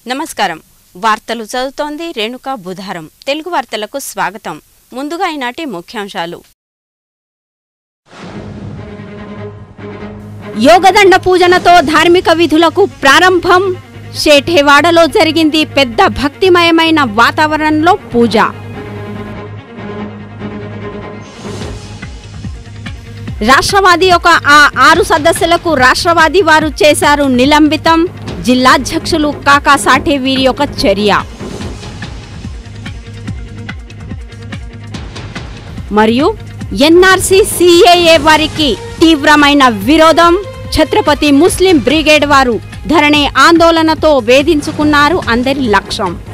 నమస్కారం వార్తలు చదువుతోంది రేణుక బుధారం తెలుగు వార్తలకు స్వాగతం ముందుగా ఈనాటి ముఖ్యాంశాలు యోగదండ పూజనతో ధార్మిక విధులకు ప్రారంభం షేఠేవాడలో జరిగింది పెద్ద భక్తిమయమైన వాతావరణంలో పూజ రాష్ట్రవాది యొక్క ఆ ఆరు సదస్సులకు రాష్ట్రవాది వారు చేశారు నిలంబితం జిల్లాధ్యక్షులు కాకా సాఠే వీరి యొక్క చర్య మరియు ఎన్ఆర్సీ సిఏఏ వారికి తీవ్రమైన విరోధం ఛత్రపతి ముస్లిం బ్రిగేడ్ వారు ధరణి ఆందోళనతో వేధించుకున్నారు అందరి లక్ష్యం